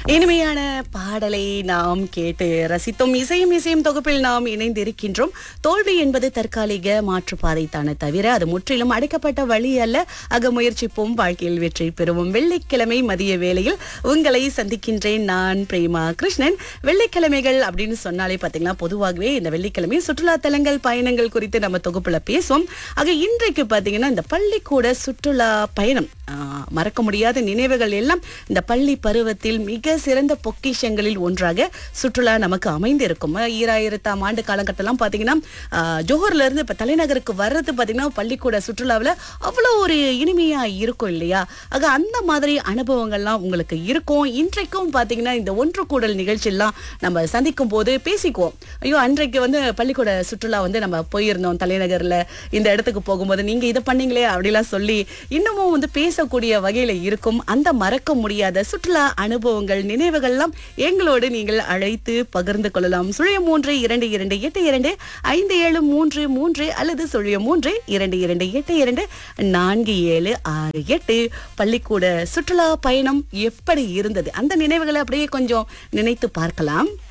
இனிமையான பாடலை நாம் கேட்டு ரசித்தோம் இசையும் இசையும் தொகுப்பில் நாம் இணைந்திருக்கின்றோம் தோல்வி என்பது தற்காலிக மாற்றுப்பாதை தானே தவிர அது முற்றிலும் அடைக்கப்பட்ட வழி அல்ல அக முயற்சிப்போம் வாழ்க்கையில் வெற்றி பெறுவோம் வெள்ளிக்கிழமை மதிய வேளையில் உங்களை சந்திக்கின்றேன் நான் பிரேமா கிருஷ்ணன் வெள்ளிக்கிழமைகள் அப்படின்னு சொன்னாலே பாத்தீங்கன்னா பொதுவாகவே இந்த வெள்ளிக்கிழமை சுற்றுலா தலங்கள் பயணங்கள் குறித்து நம்ம தொகுப்புல பேசுவோம் ஆக இன்றைக்கு பாத்தீங்கன்னா இந்த பள்ளிக்கூட சுற்றுலா பயணம் ஆஹ், மறக்க முடியாத நினைவுகள் எல்லாம் இந்த பள்ளி பருவத்தில் மிக சிறந்த பொக்கிஷங்களில் ஒன்றாக சுற்றுலா நமக்கு அமைந்திருக்கும் அஹ், ஈராயிரத்தாம் ஆண்டு காலகட்டம்லாம் பாத்தீங்கன்னா ஆஹ், ஜோஹர்ல இருந்து இப்ப தலைநகருக்கு வர்றது பாத்தீங்கன்னா பள்ளிக்கூட சுற்றுலாவில் அவ்வளோ ஒரு இனிமையா இருக்கும் இல்லையா ஆக அந்த மாதிரி அனுபவங்கள்லாம் உங்களுக்கு இருக்கும் இன்றைக்கும் பாத்தீங்கன்னா இந்த ஒன்று கூடல் நிகழ்ச்சியெல்லாம் நம்ம சந்திக்கும் போது பேசிக்குவோம் ஐயோ அன்றைக்கு வந்து பள்ளிக்கூட சுற்றுலா வந்து நம்ம போயிருந்தோம் தலைநகர்ல இந்த இடத்துக்கு போகும்போது நீங்க இதை பண்ணீங்களே அப்படிலாம் சொல்லி இன்னமும் வந்து பேசக்கூடிய வகையில இருக்கும் அந்த மறக்க முடியாத சுற்றுலா அனுபவங்கள் நினைவுகள்லாம் எங்களோடு நீங்கள் அழைத்து பகிர்ந்து கொள்ளலாம் சுழிய மூன்று இரண்டு இரண்டு எட்டு இரண்டு ஐந்து ஏழு மூன்று மூன்று அல்லது சுழிய மூன்று இரண்டு இரண்டு எட்டு இரண்டு நான்கு ஏழு ஆறு எட்டு பள்ளிக்கூட சுற்றுலா பயணம் எப்படி இருந்தது அந்த நினைவுகளை அப்படியே கொஞ்சம் நினைத்து பார்க்கலாம்